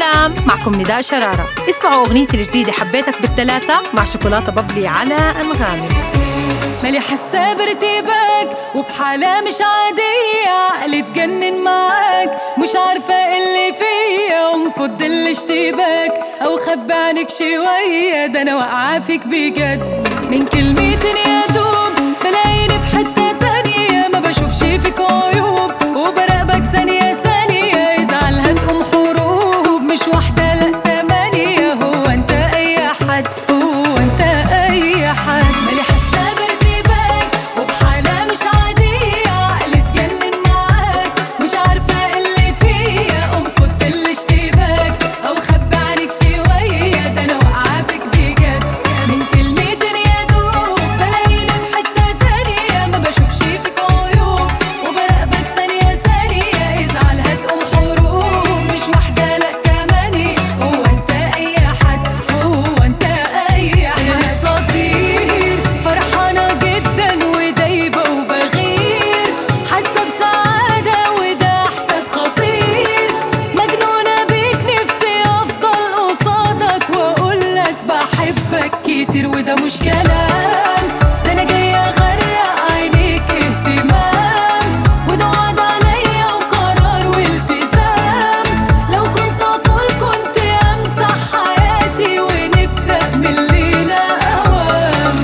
السلام معكم نداء شرارة اسمعوا أغنيتي الجديدة حبيتك بالثلاثة مع شوكولاتة ببلي على أنغامي مالي حاسة بارتباك وبحالة مش عادية عقلي تجنن معاك مش عارفة اللي فيا ومفض الاشتباك أو خبي عنك شوية ده أنا واقعة فيك بجد من كلمتين يا دوب بلاقيني في حتة تانية ما بشوفش فيك عيوب وبراقبك ثانية ثانية يزعل هتقوم حروب مش واحدة لأ تمانية هو أنت أي حد هو أنت أي حد مالي حاسة بارتباك وبحالة مش عادية عقلي اتجنن معاك مش عارفة اللي فيا قوم فض الاشتباك أو خبي عنك شوية ده أنا واقعة فيك بجد من كلمتين يا دوب بلاقيني في حتة تانية ما بشوفش فيك عيوب وبراقبك ثانية ثانية يزعل هتقوم حروب مش واحدة لأ تمانية هو أنت أي حد هو أنت أي حد أنا نفسي أطير فرحانة جدا ودايبة وبغير حاسة بسعادة وده إحساس خطير مجنونة بيك نفسي أفضل قصادك وأقولك بحبك كتير وده مش كلام ده أنا جاية أغرق عينيك اهتمام وده وعد عليا وقرار والتزام لو كنت أطول كنت أمسح حياتي ونبدأ من الليلة أوام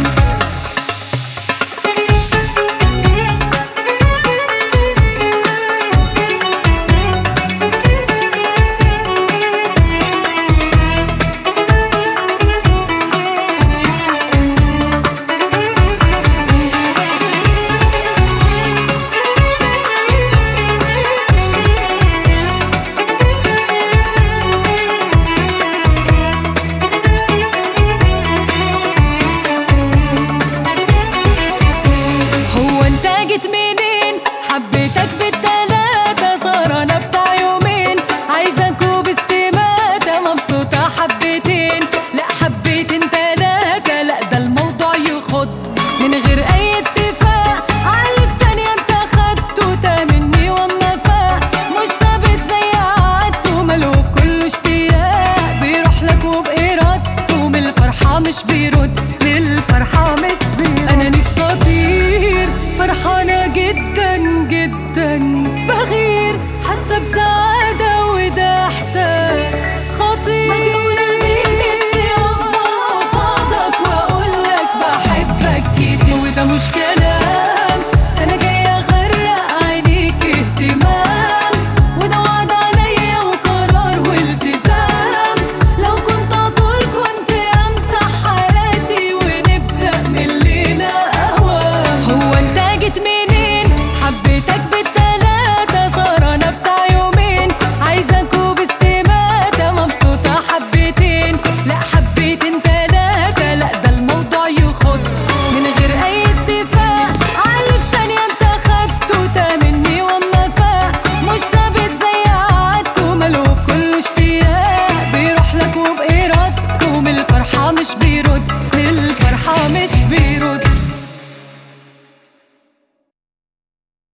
هو انت جيت منين حبيتك بالتلاتة سهرانة بتاع يومين عايزاك وباستماتة مبسوطة حبتين لا حبيتين تلاتة لا ده الموضوع يخد من غير اي اتفاق علي في ثانية انت خدته ده مني واما فاق مش ثابت زي عادته ملهوف كله اشتياق بيروح لك وبإرادته من الفرحة مش بيرد للفرحة مش بيرد أنا نفسي أطير فرحانة جدا جدا بغير حاسة بسعادة وده إحساس خطير مجنونة بيك نفسي أفضل قصادك وأقولك بحبك كتير وده مش كلام أنا جاية أغرق عينيك اهتمام وده وعد عليا وقرار والتزام لو كنت أطول كنت أمسح حياتي ونبدأ من الليلة أوام هو أنت جيت منين